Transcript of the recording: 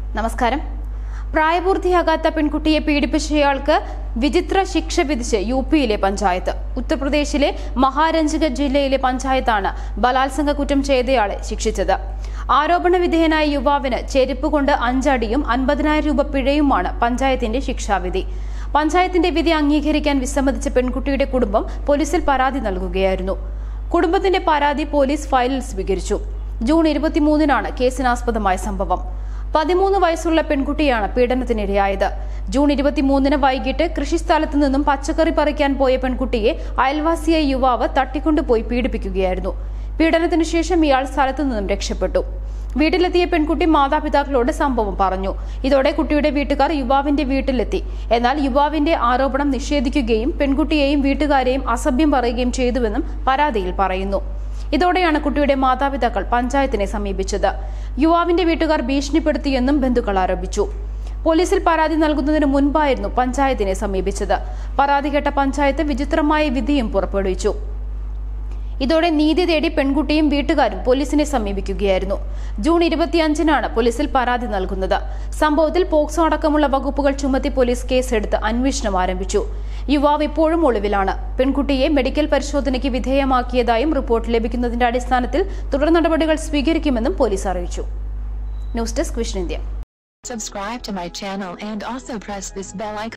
നമസ്കാരം പ്രായപൂർത്തിയാകാത്ത പെൺകുട്ടിയെ പീഡിപ്പിച്ചയാൾക്ക് വിചിത്ര ശിക്ഷ വിധിച്ച് യു പിയിലെ പഞ്ചായത്ത് ഉത്തർപ്രദേശിലെ മഹാരഞ്ജക ജില്ലയിലെ പഞ്ചായത്താണ് ബലാത്സംഗ കുറ്റം ചെയ്തയാളെ ശിക്ഷിച്ചത് ആരോപണ വിധേയനായ യുവാവിന് ചെരുപ്പ് കൊണ്ട് അഞ്ചടിയും അൻപതിനായിരം രൂപ പിഴയുമാണ് പഞ്ചായത്തിന്റെ ശിക്ഷാവിധി പഞ്ചായത്തിന്റെ വിധി അംഗീകരിക്കാൻ വിസമ്മതിച്ച പെൺകുട്ടിയുടെ കുടുംബം പോലീസിൽ പരാതി നൽകുകയായിരുന്നു കുടുംബത്തിന്റെ പരാതി പോലീസ് ഫയലിൽ സ്വീകരിച്ചു ജൂൺ ഇരുപത്തിമൂന്നിനാണ് കേസിനാസ്പദമായ സംഭവം പതിമൂന്ന് വയസ്സുള്ള പെൺകുട്ടിയാണ് പീഡനത്തിനിരയായത് ജൂൺ ഇരുപത്തിമൂന്നിന് വൈകിട്ട് കൃഷിസ്ഥലത്ത് നിന്നും പച്ചക്കറി പറിക്കാൻ പോയ പെൺകുട്ടിയെ അയൽവാസിയായ യുവാവ് തട്ടിക്കൊണ്ടുപോയി പീഡിപ്പിക്കുകയായിരുന്നു പീഡനത്തിനു ശേഷം ഇയാൾ സ്ഥലത്തു നിന്നും രക്ഷപ്പെട്ടു വീട്ടിലെത്തിയ പെൺകുട്ടി മാതാപിതാക്കളോട് സംഭവം പറഞ്ഞു ഇതോടെ കുട്ടിയുടെ വീട്ടുകാർ യുവാവിന്റെ വീട്ടിലെത്തി എന്നാൽ യുവാവിന്റെ ആരോപണം നിഷേധിക്കുകയും പെൺകുട്ടിയെയും വീട്ടുകാരെയും അസഭ്യം പറയുകയും ചെയ്തുവെന്നും പരാതിയിൽ പറയുന്നു ഇതോടെയാണ് കുട്ടിയുടെ മാതാപിതാക്കൾ പഞ്ചായത്തിനെ സമീപിച്ചത് യുവാവിന്റെ വീട്ടുകാർ ഭീഷണിപ്പെടുത്തിയെന്നും ബന്ധുക്കൾ ആരോപിച്ചു പോലീസിൽ പരാതി നൽകുന്നതിന് മുൻപായിരുന്നു പഞ്ചായത്തിനെ സമീപിച്ചത് പരാതി കേട്ട പഞ്ചായത്ത് വിചിത്രമായ വിധിയും പുറപ്പെടുവിച്ചു ഇതോടെ നീതി തേടി പെൺകുട്ടിയും വീട്ടുകാരും പോലീസിനെ സമീപിക്കുകയായിരുന്നു ജൂൺ ഇരുപത്തിയഞ്ചിനാണ് പോലീസിൽ പരാതി നൽകുന്നത് സംഭവത്തിൽ പോക്സോ അടക്കമുള്ള വകുപ്പുകൾ ചുമത്തി പോലീസ് കേസെടുത്ത് അന്വേഷണം ആരംഭിച്ചു യുവാവ് ഇപ്പോഴും ഒളിവിലാണ് പെൺകുട്ടിയെ മെഡിക്കൽ പരിശോധനയ്ക്ക് വിധേയമാക്കിയതായും റിപ്പോർട്ട് ലഭിക്കുന്നതിന്റെ അടിസ്ഥാനത്തിൽ തുടർ നടപടികൾ സ്വീകരിക്കുമെന്നും പോലീസ് അറിയിച്ചു news desk vision India Subscribe to my channel and also press this bell icon.